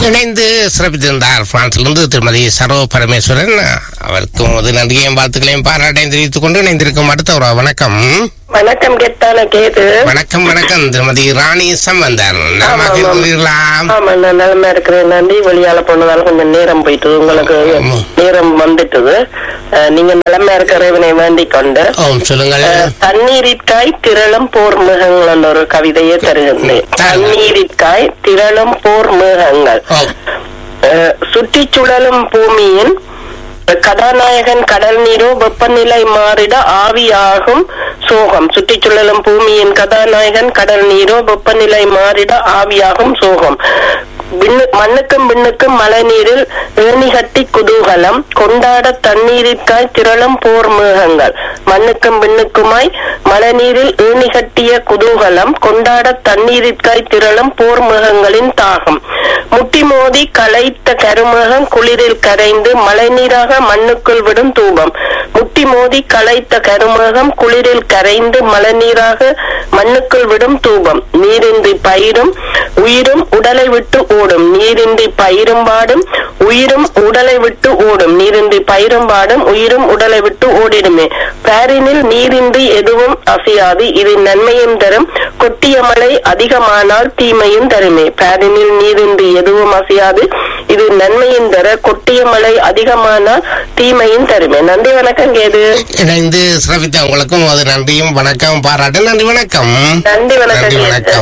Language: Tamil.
இணைந்து சிறப்பித்திருந்தார் பிரான்சிலிருந்து திருமதி சரோ பரமேஸ்வரன் அவருக்கும் அது நன்றியையும் வாழ்த்துக்களையும் பாராட்டையும் தெரிவித்துக் கொண்டு இணைந்திருக்கும் அடுத்த ஒரு வணக்கம் வணக்கம் கெத்தான கேது வணக்கம் வணக்கம் திருமதி ராணி சம்பந்தர் நலமாக ஆமா. இருக்கிறீர்களா ஆமா நான் நிலைமை இருக்கிறேன் நன்றி வெளியால போனதால கொஞ்சம் நேரம் போயிட்டு உங்களுக்கு ஆமா. நேரம் வந்துட்டுது அஹ், நீங்க நிலைமை இருக்கிறவனை வேண்டிக் கொண்டு ஓம் சொல்லுங்கள் அஹ், தண்ணீரிற்காய் திரளும் போர் மிருகங்கள் என்ற ஒரு கவிதையை தருகின்றேன் தண்ணீரிற்காய் திரளும் போர் மிருகங்கள் ஓ அஹ், சுற்றிச் சுழலும் பூமியின் கதாநாயகன் கடல் நீரோ வெப்பநிலை மாறிட ஆவியாகும் சோகம் சுற்றிச் சுழலும் பூமியின் கதாநாயகன் கடல் நீரோ வெப்பநிலை மாறிட ஆவியாகும் சோகம் விண்ணு- மண்ணுக்கும் விண்ணுக்கும் மழை நீரில் ஏணிகட்டி குதூகலம் கொண்டாட தண்ணீரிற்காய் திரளும் போர் மேகங்கள் மண்ணுக்கும் விண்ணுக்குமாய் மழை நீரில் ஏணிகட்டிய குதூகலம் கொண்டாட தண்ணீரிற்காய் திரளும் போர் மேகங்களின் தாகம் முட்டி மோதி களைத்த கருமேகம் குளிரில் கரைந்து மழைநீராக மண்ணுக்குள் விடும் தூபம் முட்டி மோதி களைத்த கருமேகம் குளிரில் கரைந்து மழைநீராக மண்ணுக்குள் விடும் தூபம் நீரின்றி பயிரும் உயிரும் உடலை விட்டு ஓடும் நீரின்றி பயிரும் பாடும் உயிரும் உடலை விட்டு ஓடும் நீரின்றி பயிரும் பாடும் உயிரும் உடலை விட்டு ஓடிடுமே பாரினில் நீரின்றி எதுவும் அசையாது இது நன்மையும் தரும் கொட்டிய மழை அதிகமானால் தீமையும் தருமே பாரினில் நீரின்றி எதுவும் அசையாது இது நன்மையும் தர கொட்டிய மழை அதிகமானால் தீமையும் தருமே நன்றி வணக்கம் கேது இணைந்து சிறப்பித்த உங்களுக்கும் அது நன்றியும் வணக்கம் பாராட்டு நன்றி வணக்கம் நன்றி வணக்கம் நன்றி கேது. வணக்கம்